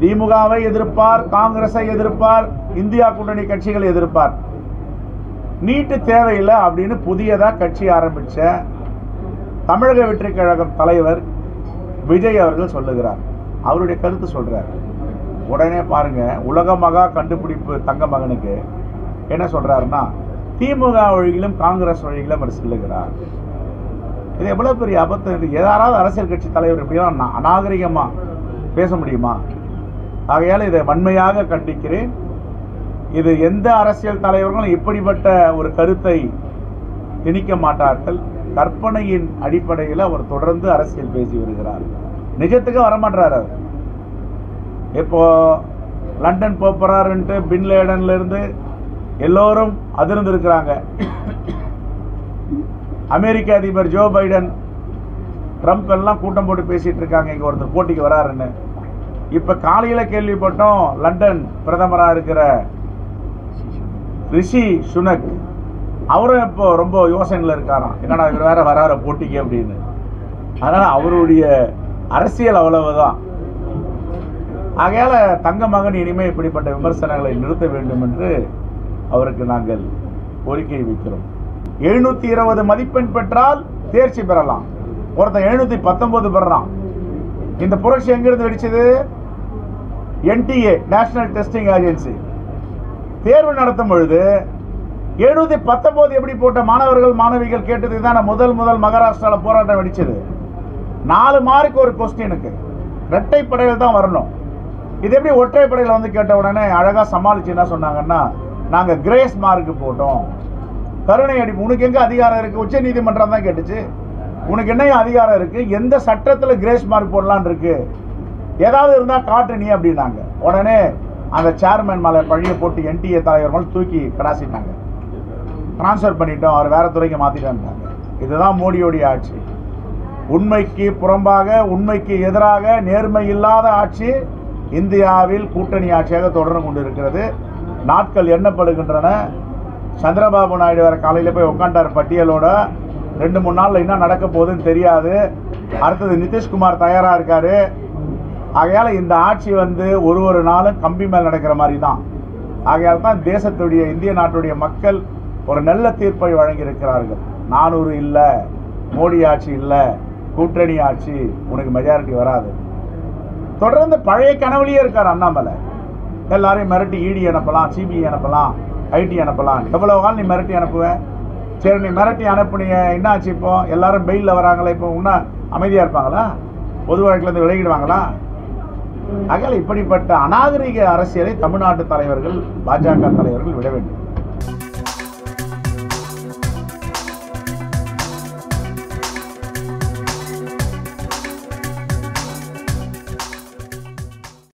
திமுகவை எதிர்ப்பார் காங்கிரஸை எதிர்ப்பார் இந்தியா கூட்டணி கட்சிகளை எதிர்ப்பார் நீட்டு தேவையில்லை அப்படின்னு புதியதா கட்சி ஆரம்பிச்ச தமிழக வெற்றி கழகம் தலைவர் விஜய் அவர்கள் சொல்லுகிறார் அவருடைய கருத்து சொல்றார் உடனே பாருங்க உலக மகா கண்டுபிடிப்பு தங்க மகனுக்கு என்ன சொல்றாருன்னா திமுக வழியிலும் காங்கிரஸ் வழியிலும் அவர் செல்லுகிறார் இது எவ்வளவு பெரிய அபத்தம் இது யாராவது அரசியல் கட்சி தலைவர் இப்படிலாம் அநா- அநாகரிகமா பேச முடியுமா ஆகையால் இதை வன்மையாக கண்டிக்கிறேன் இது எந்த அரசியல் தலைவர்களும் இப்படிப்பட்ட ஒரு கருத்தை திணிக்க மாட்டார்கள் கற்பனையின் அடிப்படையில் அவர் தொடர்ந்து அரசியல் பேசி வருகிறார் நிஜத்துக்கு வரமாட்டார் அவர் இப்போ லண்டன் போறாருன்ட்டு பின் லேடன்ல இருந்து எல்லோரும் அதிர்ந்து இருக்கிறாங்க அமெரிக்க அதிபர் ஜோ பைடன் ட்ரம்ப் எல்லாம் கூட்டம் போட்டு பேசிட்டு இருக்காங்க இங்க ஒருத்தர் போட்டிக்கு வராருன்னு இப்ப காலையில கேள்விப்பட்டோம் லண்டன் பிரதமரா இருக்கிற ரிஷி சுனக் அவரும் இப்போ ரொம்ப யோசனையில் இருக்காராம் என்னடா இவர் வேற வரார போட்டிக்கு அப்படின்னு அதனால அவருடைய அரசியல் அவ்வளவுதான் ஆகையால தங்க மகன் இனிமே இப்படிப்பட்ட விமர்சனங்களை நிறுத்த வேண்டும் என்று அவருக்கு நாங்கள் கோரிக்கை வைக்கிறோம் எழுநூத்தி இருபது மதிப்பெண் பெற்றால் தேர்ச்சி பெறலாம் ஒருத்தன் எழுநூத்தி பத்தொன்பது பெறான் இந்த புரட்சி எங்கிருந்து வெடிச்சது என்டிஏ நேஷனல் டெஸ்டிங் ஏஜென்சி தேர்வு நடத்தும் பொழுது எழுநூத்தி பத்தொன்பது எப்படி போட்ட மாணவர்கள் மாணவிகள் கேட்டது தான் முதல் முதல் மகாராஷ்டிரால போராட்டம் வெடிச்சது நாலு மார்க் ஒரு கொஸ்டினுக்கு இரட்டை படையில் தான் வரணும் இது எப்படி ஒற்றை படையில் வந்து கேட்ட உடனே அழகா சமாளிச்சு என்ன சொன்னாங்கன்னா நாங்க கிரேஸ் மார்க் போட்டோம் கருணை அடி உனக்கு எங்க அதிகாரம் இருக்கு உச்ச நீதிமன்றம் தான் கேட்டுச்சு உனக்கு என்ன அதிகாரம் இருக்கு எந்த சட்டத்துல கிரேஸ் மார்க் போடலான்னு இருக்கு ஏதாவது இருந்தா காட்டு நீ அப்படின்னாங்க உடனே அந்த சேர்மேன் மேல பழிய போட்டு என்டிஏ தலைவர் மேல தூக்கி கடாசிட்டாங்க ட்ரான்ஸ்ஃபர் பண்ணிட்டோம் அவர் வேற துறைக்கு மாத்திட்டாங்க இதுதான் மோடியோடைய ஆட்சி உண்மைக்கு புறம்பாக உண்மைக்கு எதிராக நேர்மை இல்லாத ஆட்சி இந்தியாவில் கூட்டணி ஆட்சியாக தொடர்ந்து கொண்டிருக்கிறது நாட்கள் எண்ணப்படுகின்றன சந்திரபாபு நாயுடு வேற காலையில் போய் உட்காண்டார் பட்டியலோட ரெண்டு மூணு நாள்ல என்ன நடக்க போகுதுன்னு தெரியாது அடுத்தது நிதிஷ்குமார் தயாரா இருக்காரு ஆகையால இந்த ஆட்சி வந்து ஒரு ஒரு நாளும் கம்பி மேல் நடக்கிற மாதிரி தான் ஆகையால் தான் தேசத்துடைய இந்திய நாட்டுடைய மக்கள் ஒரு நல்ல தீர்ப்பை வழங்கியிருக்கிறார்கள் நானூறு இல்லை மோடி ஆட்சி இல்லை கூட்டணி ஆட்சி உனக்கு மெஜாரிட்டி வராது தொடர்ந்து பழைய கனவுலயே இருக்கார் அண்ணாமலை எல்லாரையும் மிரட்டி இடி அனுப்பலாம் சிபிஐ அனுப்பலாம் ஐடி அனுப்பலாம் எவ்வளவு காலம் நீ மிரட்டி அனுப்புவ சரி நீ மிரட்டி அனுப்புனீங்க என்ன ஆச்சு இப்போ எல்லாரும் பெயிலில் வராங்களே இப்போ இன்னும் அமைதியாக இருப்பாங்களா பொது வழக்கிலேருந்து விலகிடுவாங்களா ஆகையால் இப்படிப்பட்ட அநாகரிக அரசியலை தமிழ்நாட்டு தலைவர்கள் பாஜக தலைவர்கள் விட வேண்டும்